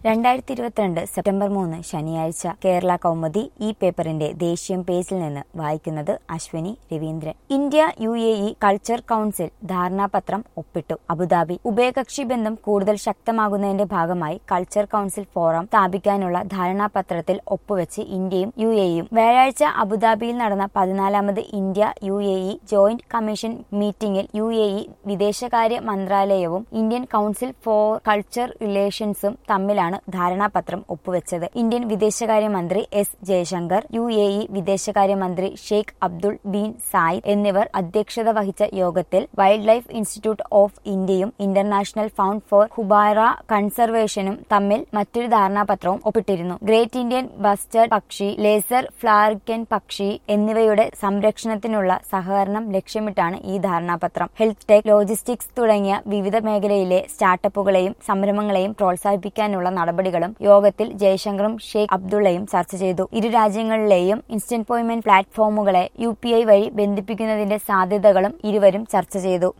രണ്ടായിരത്തി ഇരുപത്തിരണ്ട് സെപ്റ്റംബർ മൂന്ന് ശനിയാഴ്ച കേരള കൗമുദി ഈ പേപ്പറിന്റെ ദേശീയം പേജിൽ നിന്ന് വായിക്കുന്നത് Aswini Raveendran India U A E culture council ധാരണാപത്രം ഒപ്പിട്ടു അബുദാബി ഉഭയകക്ഷി ബന്ധം കൂടുതൽ ശക്തമാകുന്നതിന്റെ ഭാഗമായി കൾച്ചർ കൌൺസിൽ ഫോറം സ്ഥാപിക്കാനുള്ള ധാരണാപത്രത്തിൽ ഒപ്പുവെച്ച് ഇന്ത്യയും യു എയും വ്യാഴാഴ്ച അബുദാബിയിൽ നടന്ന പതിനാലാമത് India U A E joint commission മീറ്റിംഗിൽ യു എ ഇ വിദേശകാര്യ മന്ത്രാലയവും ഇന്ത്യൻ കൌൺസിൽ ഫോർ കൾച്ചർ റിലേഷൻസും തമ്മിലാണ് ധാരണാപത്രം ഒപ്പുവെച്ചത് ഇന്ത്യൻ വിദേശകാര്യമന്ത്രി S Jaishankar U A E വിദേശകാര്യമന്ത്രി ഷെയ്ഖ് അബ്ദുൾ ബീൻ സായിദ് എന്നിവർ അധ്യക്ഷത വഹിച്ച യോഗത്തിൽ വൈൽഡ് ലൈഫ് ഇൻസ്റ്റിറ്റ്യൂട്ട് ഓഫ് ഇന്ത്യയും ഇന്റർനാഷണൽ ഫൗണ്ട് ഫോർ ഹുബാറ കൺസർവേഷനും തമ്മിൽ മറ്റൊരു ധാരണാപത്രവും ഒപ്പിട്ടിരുന്നു ഗ്രേറ്റ് ഇന്ത്യൻ ബസ്റ്റേർഡ് പക്ഷി ലേസർ ഫ്ലാറിക്കൻ പക്ഷി എന്നിവയുടെ സംരക്ഷണത്തിനുള്ള സഹകരണം ലക്ഷ്യമിട്ടാണ് ഈ ധാരണാപത്രം ഹെൽത്ത് ടെക് ലോജിസ്റ്റിക്സ് തുടങ്ങിയ വിവിധ മേഖലയിലെ സ്റ്റാർട്ടപ്പുകളെയും സംരംഭങ്ങളെയും പ്രോത്സാഹിപ്പിക്കാനുള്ള നടപടികളും യോഗത്തിൽ ജയശങ്കറും ഷെയ്ഖ് അബ്ദുള്ളയും ചർച്ച ചെയ്തു ഇരു രാജ്യങ്ങളിലെയും ഇൻസ്റ്റന്റ് പോയ്മെന്റ് പ്ലാറ്റ്ഫോമുകളെ യു വഴി ബന്ധിപ്പിക്കുന്നതിന്റെ സാധ്യതകളും ഇരുവരും ചർച്ച ചെയ്തു